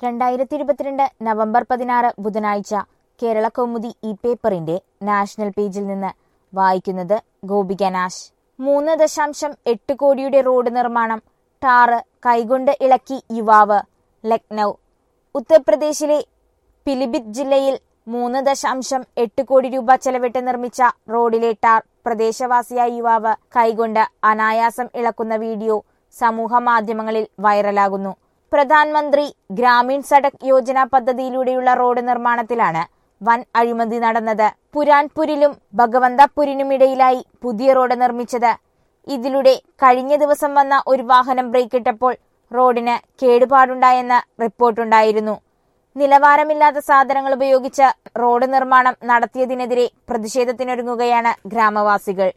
രണ്ടായിരത്തി ഇരുപത്തിരണ്ട് നവംബർ പതിനാറ് ബുധനാഴ്ച കേരള കൗമുദി ഈ പേപ്പറിന്റെ നാഷണൽ പേജിൽ നിന്ന് വായിക്കുന്നത് ഗോപിക നാശ് മൂന്ന് ദശാംശം എട്ട് കോടിയുടെ റോഡ് നിർമ്മാണം ടാറ് കൈകൊണ്ട് ഇളക്കി യുവാവ് ലക്നൗ ഉത്തർപ്രദേശിലെ പിലിഭിത് ജില്ലയിൽ മൂന്ന് ദശാംശം എട്ട് കോടി രൂപ ചെലവിട്ട് നിർമ്മിച്ച റോഡിലെ ടാർ പ്രദേശവാസിയായ യുവാവ് കൈകൊണ്ട് അനായാസം ഇളക്കുന്ന വീഡിയോ സമൂഹ മാധ്യമങ്ങളിൽ വൈറലാകുന്നു പ്രധാനമന്ത്രി ഗ്രാമീൺ സഡക് യോജന പദ്ധതിയിലൂടെയുള്ള റോഡ് നിർമ്മാണത്തിലാണ് വൻ അഴിമതി നടന്നത് പുരാൻപുരിലും ഭഗവന്തപുരിനുമിടയിലായി പുതിയ റോഡ് നിർമ്മിച്ചത് ഇതിലൂടെ കഴിഞ്ഞ ദിവസം വന്ന ഒരു വാഹനം ബ്രേക്കിട്ടപ്പോൾ റോഡിന് കേടുപാടുണ്ടായെന്ന് റിപ്പോർട്ടുണ്ടായിരുന്നു നിലവാരമില്ലാത്ത സാധനങ്ങൾ ഉപയോഗിച്ച് റോഡ് നിർമ്മാണം നടത്തിയതിനെതിരെ പ്രതിഷേധത്തിനൊരുങ്ങുകയാണ് ഗ്രാമവാസികൾ